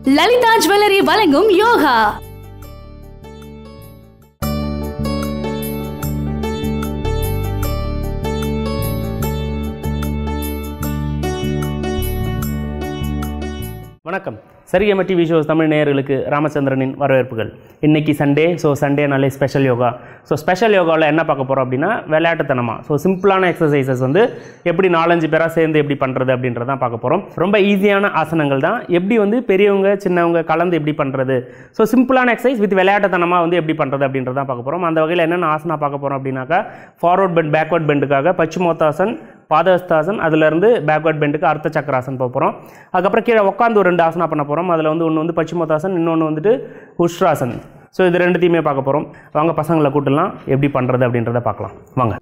Lalitha jewellery வழங்கும் யோகா வணக்கம் சரியம TV shows Tamil நேயர்களுக்கு ராமச்சந்திரனின் வரவேற்புகள் இன்னைக்கு சண்டே ஸோ சண்டேனாலே ஸ்பெஷல் யோகா ஸோ ஸ்பெஷல் யோகாவில் என்ன பார்க்க போகிறோம் அப்படின்னா விளையாட்டுத்தனமாக ஸோ சிம்பிளான எக்ஸசைசஸ் வந்து எப்படி நாலஞ்சு பேராக சேர்ந்து எப்படி பண்ணுறது அப்படின்றதான் பார்க்க போகிறோம் ரொம்ப ஈஸியான ஆசனங்கள் தான் எப்படி வந்து பெரியவங்க சின்னவங்க கலந்து எப்படி பண்ணுறது ஸோ சிம்பிளான எக்ஸசைஸ் வித் விளையாட்டுத்தனமாக வந்து எப்படி பண்ணுறது அப்படின்றதான் பார்க்க போகிறோம் அந்த வகையில் என்னென்ன ஆசனா பார்க்க போகிறோம் அப்படின்னாக்கா ஃபார்வர்ட் பெண்ட் பேக்வர்ட் பெண்டுக்காக பச்சுமோத்தாசன் பாதஸ்தாசன் அதுலேருந்து பேக்வர்ட் பெண்டுக்கு அர்த்த சக்கராசன் போக போகிறோம் அதுக்கப்புறம் கீழே உட்காந்து ஒரு ரெண்டு ஆசனா பண்ண போகிறோம் அதில் வந்து ஒன்று வந்து பச்சுமோத்தாசன் இன்னொன்று வந்துட்டு உஷ்ராசன் ஸோ இது ரெண்டுத்தையுமே பார்க்க போகிறோம் வாங்க பசங்களை கூட்டலாம் எப்படி பண்ணுறது அப்படின்றத பார்க்கலாம் வாங்க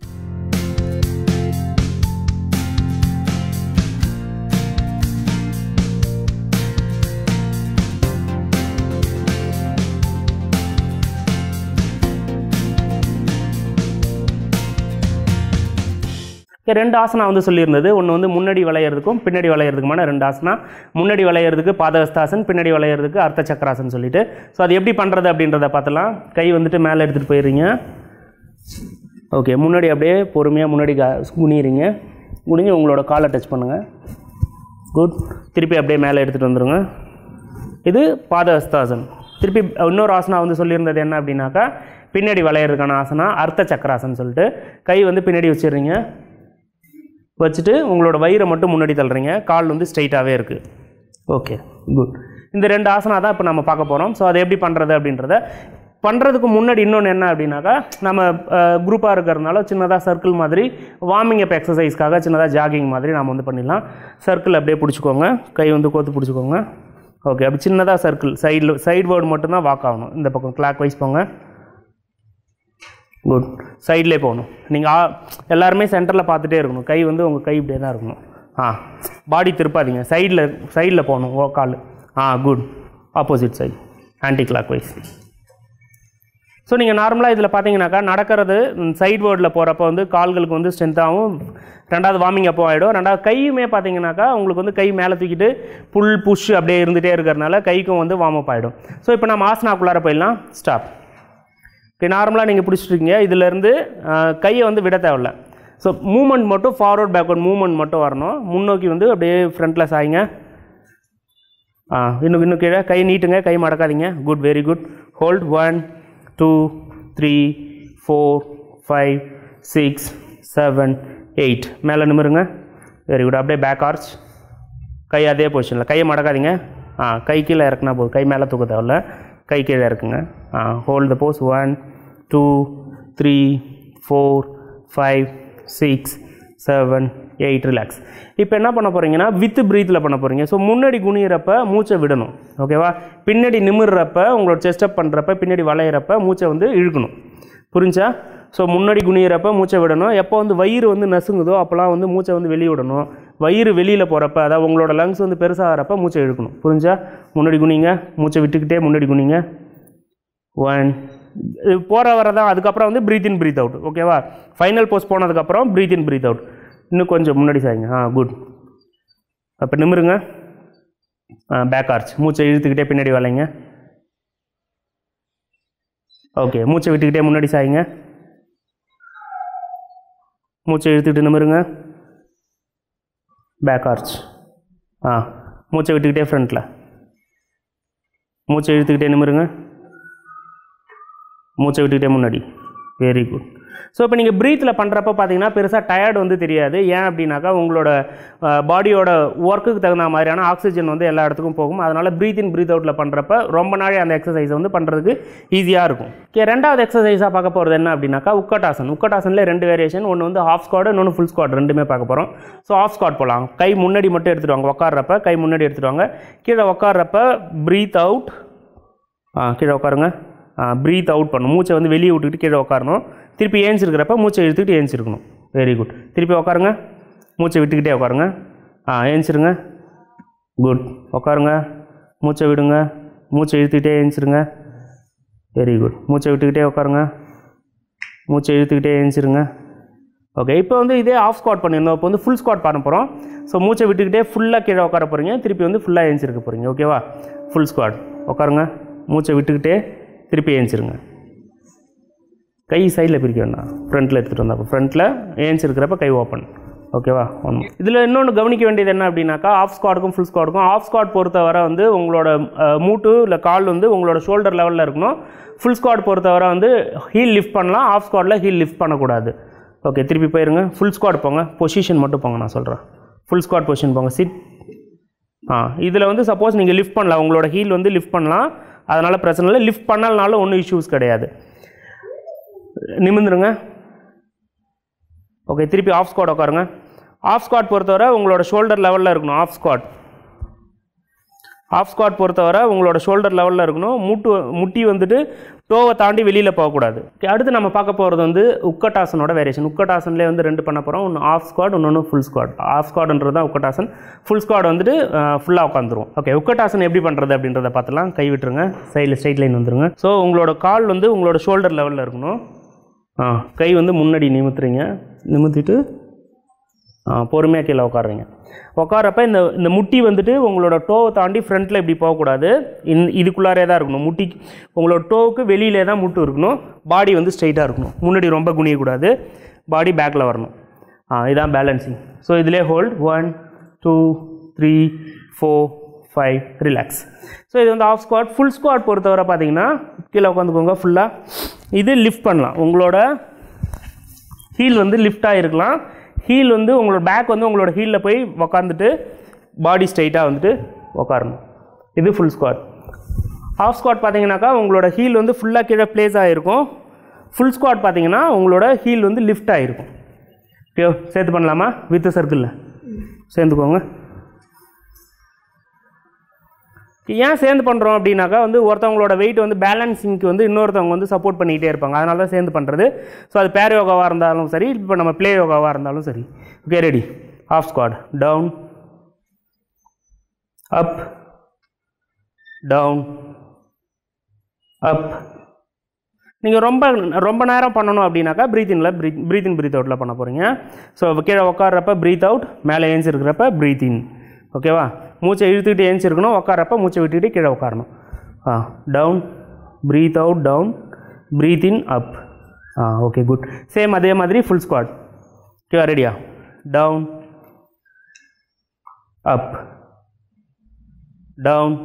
இங்க ரெண்டு ஆசனா வந்து சொல்லியிருந்தது ஒன்று வந்து முன்னாடி வளையிறதுக்கும் பின்னாடி வளையிறதுக்குமான ரெண்டு ஆசனா முன்னாடி வளையிறதுக்கு பாதகஸ்தாசன் பின்னாடி வளையிறதுக்கு அர்த்த சக்கராசன் சொல்லிட்டு ஸோ அது எப்படி பண்ணுறது அப்படின்றத பார்த்தலாம் கை வந்துட்டு மேலே எடுத்துகிட்டு போயிடுறீங்க ஓகே முன்னாடி அப்படியே பொறுமையாக முன்னாடி கா- குனியுறீங்க குனிஞ்சு உங்களோட காலை டச் பண்ணுங்கள் குட் திருப்பி அப்படியே மேலே எடுத்துகிட்டு வந்துருங்க இது பாதஹஸ்தாசன் திருப்பி இன்னொரு ஆசனா வந்து சொல்லியிருந்தது என்ன அப்படின்னாக்கா பின்னாடி வளையிறதுக்கான ஆசனா அர்த்த சக்கராசன் சொல்லிட்டு கை வந்து பின்னாடி வச்சிடுறீங்க வச்சுட்டு உங்களோட வயிறை மட்டும் முன்னாடி தள்ளுறீங்க கால் வந்து ஸ்ட்ரைட்டாகவே இருக்குது ஓகே குட் இந்த ரெண்டு ஆசனா தான் இப்போ நம்ம பார்க்க போகிறோம் ஸோ அதை எப்படி பண்ணுறது அப்படின்றத பண்ணுறதுக்கு முன்னாடி இன்னொன்று என்ன அப்படின்னாக்கா நம்ம குரூப்பாக இருக்கிறதுனால சின்னதாக சர்க்கிள் மாதிரி வார்மிங் அப் எக்ஸசைஸ்க்காக சின்னதாக ஜாகிங் மாதிரி நாம் வந்து பண்ணிடலாம் சர்க்கிள் அப்படியே பிடிச்சிக்கோங்க கை வந்து கோத்து பிடிச்சிக்கோங்க ஓகே அப்படி சின்னதாக சர்க்கிள் சைடில் சைடு வேர்டு மட்டும்தான் வாக் ஆகணும் இந்த பக்கம் கிளாக் வைஸ் போங்க குட் சைட்லேயே போகணும் நீங்கள் எல்லாருமே சென்டரில் பார்த்துட்டே இருக்கணும் கை வந்து உங்கள் கை இப்படியே தான் இருக்கணும் ஆ பாடி திருப்பாதீங்க சைடில் சைடில் போகணும் ஓ கால் ஆ good opposite side anticlockwise so நீங்கள் நார்மலாக இதில் பார்த்தீங்கன்னாக்கா நடக்கிறது சைட் வேர்டில் போகிறப்ப வந்து கால்களுக்கு வந்து ஸ்ட்ரென்த்தாகவும் ரெண்டாவது வார்மிங் அப்போ ஆகிடும் ரெண்டாவது கையுமே பார்த்தீங்கன்னாக்கா உங்களுக்கு வந்து கை மேலே தூக்கிட்டு புல் புஷ் அப்படியே இருந்துகிட்டே இருக்கிறதுனால கைக்கும் வந்து வார்ம் அப் ஆகிடும் ஸோ இப்போ நம்ம ஆசனாக்குள்ளார போயிடலாம் ஸ்டாப் இப்போ நார்மலாக நீங்கள் பிடிச்சிட்ருக்கீங்க இதிலேருந்து கையை வந்து விட தேவையில்ல ஸோ மூமெண்ட் மட்டும் ஃபார்வர்ட் பேக்வர்ட் மூமெண்ட் மட்டும் வரணும் முன்னோக்கி வந்து அப்படியே ஃப்ரண்ட்டில் சாய்ங்க ஆ இன்னும் இன்னும் கீழே கை நீட்டுங்க கை மடக்காதீங்க good very good hold one two three four five six seven eight மேலே நிமிருங்க வெரி குட் அப்படியே பேக் ஆர்ச் கை அதே பொசிஷனில் கையை மடக்காதீங்க ஆ கை கீழே இறக்குனா போதும் கை மேலே தூக்க தேவையில்ல கை கீழே இருக்குங்க ah hold the pose one two three four five six seven eight relax இப்போ என்ன பண்ண போகிறீங்கன்னா வித் ப்ரீத்தில் பண்ண போகிறீங்க ஸோ முன்னாடி குனியிறப்ப மூச்சை விடணும் ஓகேவா பின்னாடி நிமிர்றப்ப உங்களோட செஸ்ட் அப் பண்ணுறப்ப பின்னாடி வளையிறப்ப மூச்சை வந்து இழுக்கணும் புரிஞ்சா ஸோ முன்னாடி குனியிறப்ப மூச்சை விடணும் எப்போ வந்து வயிறு வந்து நசுங்குதோ அப்போலாம் வந்து மூச்சை வந்து வெளியே விடணும் வயிறு வெளியில் போகிறப்ப அதாவது உங்களோட லங்ஸ் வந்து பெருசாகிறப்ப மூச்சை இழுக்கணும் புரிஞ்சா முன்னாடி குனிங்க மூச்சை விட்டுக்கிட்டே முன்னாடி குனிங்க ஒன் போகிற வர தான் அதுக்கப்புறம் வந்து ப்ரீத் இன் ப்ரீத் அவுட் ஓகேவா ஃபைனல் போஸ்ட் போனதுக்கப்புறம் ப்ரீத் இன் ப்ரீத் அவுட் இன்னும் கொஞ்சம் முன்னாடி சாய்ங்க ஆ குட் அப்போ நிமிருங்க ஆ பேக் ஆர்ச் மூச்சை இழுத்துக்கிட்டே பின்னாடி வளைங்க ஓகே மூச்சை விட்டுக்கிட்டே முன்னாடி சாய்ங்க மூச்சை இழுத்துக்கிட்டு நிமிருங்க பேக் ஆர்ச் ஆ மூச்சை விட்டுக்கிட்டே ஃப்ரண்ட்டில் மூச்சை இழுத்துக்கிட்டே நிமிருங்க மூச்சை விட்டுக்கிட்டே முன்னாடி வெரி குட் ஸோ இப்போ நீங்கள் ப்ரீத்தில் பண்ணுறப்ப பார்த்தீங்கன்னா பெருசாக டயர்டு வந்து தெரியாது ஏன் அப்படின்னாக்கா உங்களோட பாடியோட ஒர்க்குக்கு தகுந்த மாதிரியான ஆக்சிஜன் வந்து எல்லா இடத்துக்கும் போகும் அதனால் ப்ரீத் இன் ப்ரீத் அவுட்டில் பண்ணுறப்ப ரொம்ப நாளே அந்த எக்ஸசைஸை வந்து பண்ணுறதுக்கு ஈஸியாக இருக்கும் ஓகே ரெண்டாவது எக்ஸசைஸாக பார்க்க போகிறது என்ன அப்படின்னாக்கா உக்கட்டாசன் உக்கட்டாசனில் ரெண்டு வேரியேஷன் ஒன்று வந்து ஹாஃப் ஸ்குவாட் இன்னொன்று ஃபுல் ஸ்குவாட் ரெண்டுமே பார்க்க போகிறோம் ஸோ ஹாஃப் ஸ்குவாட் போகலாம் கை முன்னாடி மட்டும் எடுத்துகிட்டு வாங்க உட்கார்றப்ப கை முன்னாடி எடுத்துகிட்டு வாங்க கீழே உட்கார்றப்ப ப்ரீத் அவுட் ஆ கீழே உட்காருங்க ப்ரீத் அவுட் பண்ணணும் மூச்சை வந்து வெளியே விட்டுக்கிட்டு கீழே உட்காரணும் திருப்பி ஏஞ்சிருக்கிறப்ப மூச்சை இழுத்துக்கிட்டு ஏஞ்சிருக்கணும் வெரி குட் திருப்பி உட்காருங்க மூச்சை விட்டுக்கிட்டே உட்காருங்க ஆ ஏஞ்சிருங்க குட் உட்காருங்க மூச்சை விடுங்க மூச்சை இழுத்துக்கிட்டே ஏஞ்சிருங்க வெரி குட் மூச்சை விட்டுக்கிட்டே உட்காருங்க மூச்சை இழுத்துக்கிட்டே ஏஞ்சிருங்க ஓகே இப்போ வந்து இதே ஆஃப் ஸ்குவாட் பண்ணியிருந்தோம் இப்போ வந்து ஃபுல் ஸ்குவாட் பண்ண போகிறோம் ஸோ மூச்சை விட்டுக்கிட்டே ஃபுல்லாக கீழே உட்கார போகிறீங்க திருப்பி வந்து ஃபுல்லாக ஏஞ்சிருக்க போகிறீங்க ஓகேவா ஃபுல் ஸ்குவாட் உட்காருங்க மூச்சை விட்டுக்கிட்டே திருப்பி ஏஞ்சிருங்க கை சைடில் பிரிக்க வேண்டாம் ஃப்ரண்ட்டில் எடுத்துகிட்டு வந்தா ஃப்ரண்ட்டில் ஏஞ்சி இருக்கிறப்ப கை ஓப்பன் ஓகேவா ஒன் இதில் இன்னொன்று கவனிக்க வேண்டியது என்ன அப்படின்னாக்கா ஆஃப் ஸ்குவாடுக்கும் ஃபுல் ஸ்குவாடுக்கும் ஆஃப் ஸ்குவாட் பொறுத்தவரை வந்து உங்களோட அஹ், மூட்டு இல்லை கால் வந்து உங்களோட ஷோல்டர் லெவலில் இருக்கணும் ஃபுல் ஸ்குவாட் பொறுத்தவரை வந்து ஹீல் லிஃப்ட் பண்ணலாம் ஆஃப் ஸ்குவாடில் ஹீல் லிஃப்ட் பண்ணக்கூடாது ஓகே திருப்பி போயிருங்க ஃபுல் ஸ்குவாட் போங்க பொசிஷன் மட்டும் போங்க நான் சொல்கிறேன் ஃபுல் ஸ்குவாட் பொசிஷன் போங்க சிட் ஆ இதில் வந்து சப்போஸ் நீங்கள் லிஃப்ட் பண்ணலாம் உங்களோட ஹீல் வந்து லிஃப்ட் பண்ணலாம் அதனால் பிரச்சனை இல்லை லிஃப்ட் பண்ணலனாலும் ஒன்றும் இஷ்யூஸ் கிடையாது நிமிந்துருங்க ஓகே திருப்பி ஆஃப் ஸ்குவாட் உட்காருங்க ஆஃப் ஸ்குவாட் பொறுத்தவரை உங்களோட ஷோல்டர் லெவலில் இருக்கணும் ஆஃப் ஸ்குவாட் ஆஃப் ஸ்குவாட் பொறுத்தவரை உங்களோட ஷோல்டர் லெவலில் இருக்கணும் முட்டு முட்டி வந்துட்டு டோவை தாண்டி வெளியில் போகக்கூடாது Okay, அடுத்து நம்ம பார்க்க போகிறது வந்து உக்கட்டாசனோட வேரியேஷன் உக்கட்டாசன்லேயே வந்து ரெண்டு பண்ண போகிறோம் ஒன்று ஆஃப் ஸ்குவாட் இன்னொன்று ஃபுல் ஸ்குவாட் ஆஃப் ஸ்குவாட்ன்றது தான் உக்கட்டாசன் ஃபுல் ஸ்குவாட் வந்துட்டு ஃபுல்லாக உட்காந்துரும் ஓகே உக்கட்டாசன் எப்படி பண்ணுறது அப்படின்றத பார்த்துலாம் கை விட்டுருங்க சைடில் ஸ்ட்ரைட் லைன் வந்துருங்க ஸோ உங்களோட கால் வந்து உங்களோட ஷோல்டர் லெவலில் இருக்கணும் ஆ கை வந்து முன்னாடி நிமித்துறீங்க நிமித்திட்டு பொறுமையாக கீழே உட்காருங்க உட்காரப்ப இந்த இந்த முட்டி வந்துட்டு உங்களோட டோவை தாண்டி ஃப்ரண்ட்டில் இப்படி போகக்கூடாது இந் இதுக்குள்ளாரே தான் இருக்கணும் முட்டி உங்களோட டோவுக்கு வெளியிலே தான் முட்டு இருக்கணும் பாடி வந்து ஸ்ட்ரைட்டாக இருக்கணும் முன்னாடி ரொம்ப குனியக்கூடாது பாடி பேக்கில் வரணும் ஆ இதான் பேலன்சிங் ஸோ இதிலே hold one two three four five relax so இது வந்து ஆஃப் ஸ்குவாட் ஃபுல் ஸ்குவாட் பொறுத்தவரை பார்த்தீங்கன்னா கீழே உட்காந்துக்கோங்க ஃபுல்லாக இது லிஃப்ட் பண்ணலாம் உங்களோட ஹீல் வந்து லிஃப்டாக இருக்கலாம் ஹீல் வந்து உங்களோட பேக் வந்து உங்களோட ஹீலில் போய் உக்காந்துட்டு பாடி ஸ்ட்ரைட்டாக வந்துட்டு உக்காரணும் இது ஃபுல் ஸ்குவாட் ஆஃப் ஸ்குவாட் பார்த்தீங்கன்னாக்கா உங்களோட ஹீல் வந்து ஃபுல்லாக கீழே ப்ளேஸ் ஆகிருக்கும் ஃபுல் ஸ்குவாட் பார்த்தீங்கன்னா உங்களோட ஹீல் வந்து லிஃப்ட் ஆகிருக்கும் ஓகே சேர்த்து பண்ணலாமா வித் சர்க்கிளில் சேர்ந்துக்கோங்க ஏன் சேர்ந்து பண்ணுறோம் அப்படின்னாக்கா வந்து ஒருத்தவங்களோட வெயிட் வந்து பேலன்சிங்க்கு வந்து இன்னொருத்தவங்க வந்து சப்போர்ட் பண்ணிக்கிட்டே இருப்பாங்க அதனால தான் சேர்ந்து பண்ணுறது ஸோ அது பேர் யோகாவாக இருந்தாலும் சரி இப்போ நம்ம ப்ளே யோகாவாக இருந்தாலும் சரி okay ready half squat down up down up நீங்கள் ரொம்ப ரொம்ப நேரம் பண்ணணும் அப்படின்னாக்கா ப்ரீத் இனில் ப்ரீத் ப்ரீத் இன் ப்ரீத் அவுட்டில் பண்ண போகிறீங்க ஸோ கீழே உட்கார்றப்ப ப்ரீத் அவுட் மேலே ஏஞ்சிருக்கிறப்ப ப்ரீத் இன் ஓகேவா மூச்சை இழுத்துக்கிட்டு ஏஞ்சிருக்கணும் உட்காரப்ப மூச்சை விட்டுக்கிட்டு கீழே உட்காரணும் ah down breathe out down breathe in up ah okay good same அதே மாதிரி ஃபுல் ஸ்குவாட் ஓகேவா ரெடியா டவுன் அப் டவுன்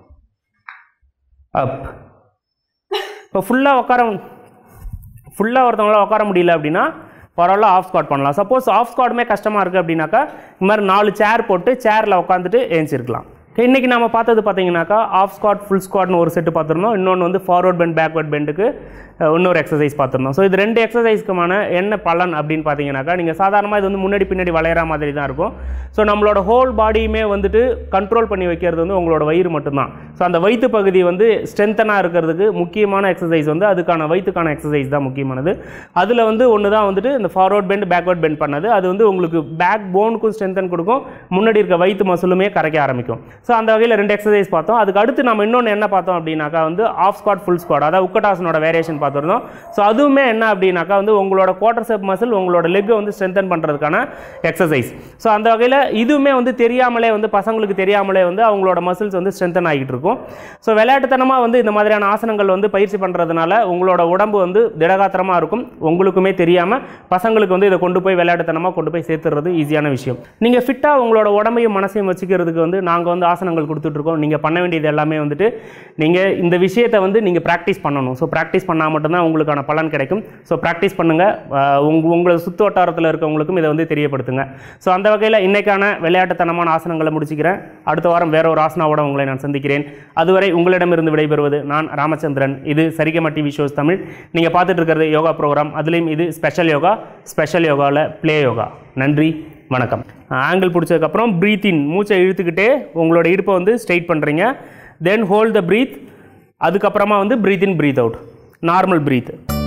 அப் இப்போ ஃபுல்லாக உட்கார ஃபுல்லாக ஒருத்தவங்களால உட்கார முடியல அப்படின்னா பரவாயில்ல ஆஃப் ஸ்குவாட் பண்ணலாம் சப்போஸ் ஆஃப் ஸ்குவாடுமே கஷ்டமாக இருக்குது அப்படின்னாக்கா இந்த மாதிரி நாலு சேர் போட்டு சேரில் உட்காந்துட்டு ஏஞ்சிருக்கலாம் இன்றைக்கி நம்ம பார்த்தது பார்த்தீங்கன்னாக்கா ஆஃப் ஸ்குவாட் ஃபுல் ஸ்குவாட்னு ஒரு செட்டு பார்த்துருந்தோம் இன்னொன்று வந்து ஃபார்வர்ட் பெண்ட் பேக்வர்ட் பெண்டுக்கு இன்னொரு எக்ஸசைஸ் பார்த்துருந்தோம் ஸோ இது ரெண்டு எக்ஸசைஸ்க்குமான என்ன பலன் அப்படின்னு பார்த்தீங்கன்னாக்கா நீங்கள் சாதாரணமாக இது வந்து முன்னாடி பின்னாடி வளையிற மாதிரி தான் இருக்கும் ஸோ நம்மளோட ஹோல் பாடியுமே வந்துட்டு கண்ட்ரோல் பண்ணி வைக்கிறது வந்து உங்களோட வயிறு மட்டும்தான் ஸோ அந்த வயிற்று பகுதி வந்து ஸ்ட்ரென்த்தனாக இருக்கிறதுக்கு முக்கியமான எக்ஸசைஸ் வந்து அதுக்கான வயிற்றுக்கான எக்ஸசைஸ் தான் முக்கியமானது அதில் வந்து ஒன்று தான் வந்துட்டு இந்த ஃபார்வர்ட் பெண்ட் பேக்வர்ட் பெண்ட் பண்ணது அது வந்து உங்களுக்கு பேக் போனுக்கும் ஸ்ட்ரென்த்தன் கொடுக்கும் முன்னாடி இருக்க வயிற்று மசிலுமே கரைக்க ஆரம்பிக்கும் ஸோ அந்த வகையில் ரெண்டு எக்ஸசைஸ் பார்த்தோம் அதுக்கு அடுத்து நம்ம இன்னொன்று என்ன பார்த்தோம் அப்படின்னாக்கா வந்து ஆஃப் ஸ்குவாட் ஃபுல் ஸ்குவாட் அதாவது உக்கட்டாசனோட வேரியேஷன் பார்த்துருந்தோம் ஸோ அதுவுமே என்ன அப்படின்னாக்கா வந்து உங்களோட குவார்டர் செப் மசில் உங்களோட லெக்கை வந்து ஸ்ட்ரென்தன் பண்ணுறதுக்கான எக்ஸசைஸ் ஸோ அந்த வகையில் இதுவுமே வந்து தெரியாமலே வந்து பசங்களுக்கு தெரியாமலே வந்து அவங்களோட மசில்ஸ் வந்து ஸ்ட்ரென்தன் ஆகிட்டு இருக்கும் ஸோ விளையாட்டுத்தனமாக வந்து இந்த மாதிரியான ஆசனங்கள் வந்து பயிற்சி பண்ணுறதுனால உங்களோட உடம்பு வந்து திடகாத்திரமாக இருக்கும் உங்களுக்குமே தெரியாமல் பசங்களுக்கு வந்து இதை கொண்டு போய் விளையாட்டுத்தனமாக கொண்டு போய் சேர்த்துறது ஈஸியான விஷயம் நீங்கள் ஃபிட்டாக உங்களோட உடம்பையும் மனசையும் வச்சுக்கிறதுக்கு வந்து நாங்கள் வந்து ஆசனங்கள் கொடுத்துட்ருக்கோம் நீங்கள் பண்ண வேண்டியது எல்லாமே வந்துட்டு நீங்கள் இந்த விஷயத்தை வந்து நீங்கள் ப்ராக்டிஸ் பண்ணணும் ஸோ ப்ராக்டிஸ் பண்ணால் மட்டும்தான் உங்களுக்கான பலன் கிடைக்கும் ஸோ ப்ராக்டிஸ் பண்ணுங்கள் உங்க உங்களோட சுற்று வட்டாரத்தில் இருக்கவங்களுக்கும் இதை வந்து தெரியப்படுத்துங்க ஸோ அந்த வகையில் இன்றைக்கான விளையாட்டுத்தனமான ஆசனங்களை முடிச்சுக்கிறேன் அடுத்த வாரம் வேற ஒரு ஆசனாவோட உங்களை நான் சந்திக்கிறேன் அதுவரை உங்களிடமிருந்து விடைபெறுவது நான் ராமச்சந்திரன் இது சரிகமா டிவி ஷோஸ் தமிழ் நீங்கள் பார்த்துட்டு இருக்கிறது யோகா ப்ரோக்ராம் அதுலேயும் இது ஸ்பெஷல் யோகா ஸ்பெஷல் யோகாவில் ப்ளே யோகா நன்றி வணக்கம் ஆங்கிள் பிடிச்சதுக்கப்புறம் ப்ரீத் இன் மூச்சை இழுத்துக்கிட்டே உங்களோட இடுப்பை வந்து ஸ்ட்ரைட் பண்ணுறீங்க தென் ஹோல்ட் த ப்ரீத் அதுக்கப்புறமா வந்து breathe in breathe out normal breath